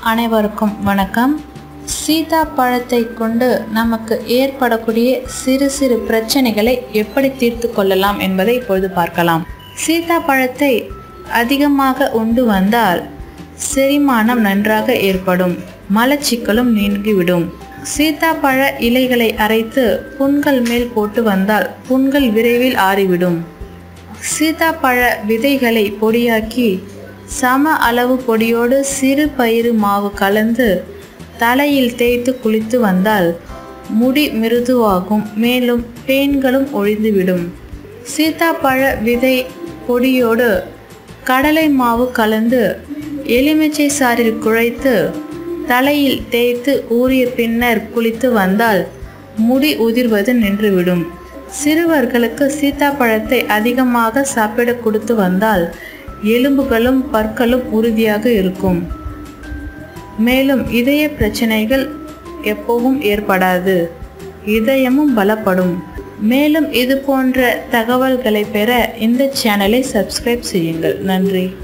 அனைவருக்கும் வணக்கம் சீதா பழத்தை கொண்டு நமக்கு ஏற்படக்கூடிய சிறு சிறு பிரச்சனைகளை எப்படி தீர்த்து கொள்ளலாம் என்பதை இப்பொழுது பார்க்கலாம் சீதா பழத்தை அதிகமாக உண்டு வந்தால் செரிமானம் நன்றாக ஏற்படும் மலச்சிக்கலும் நீங்கிவிடும் சீதாப்பழ இலைகளை அரைத்து புண்கள் மேல் போட்டு வந்தால் புண்கள் விரைவில் ஆறிவிடும் சீதாப்பழ விதைகளை பொடியாக்கி சம அளவு பொடியோடு சிறு பயிறு மாவு கலந்து தலையில் தேய்த்து குளித்து வந்தால் முடி மிருதுவாகும் மேலும் பேன்களும் ஒழிந்துவிடும் சீதாப்பழ விதை பொடியோடு கடலை மாவு கலந்து எலுமிச்சை சாறில் குழைத்து தலையில் தேய்த்து ஊறிய பின்னர் குளித்து வந்தால் முடி உதிர்வது நின்றுவிடும் சிறுவர்களுக்கு சீத்தாப்பழத்தை அதிகமாக சாப்பிட கொடுத்து வந்தால் எலும்புகளும் பற்களும் உறுதியாக இருக்கும் மேலும் இதய பிரச்சனைகள் எப்பவும் ஏற்படாது இதயமும் பலப்படும் மேலும் இது போன்ற தகவல்களை பெற இந்த சேனலை சப்ஸ்கிரைப் செய்யுங்கள் நன்றி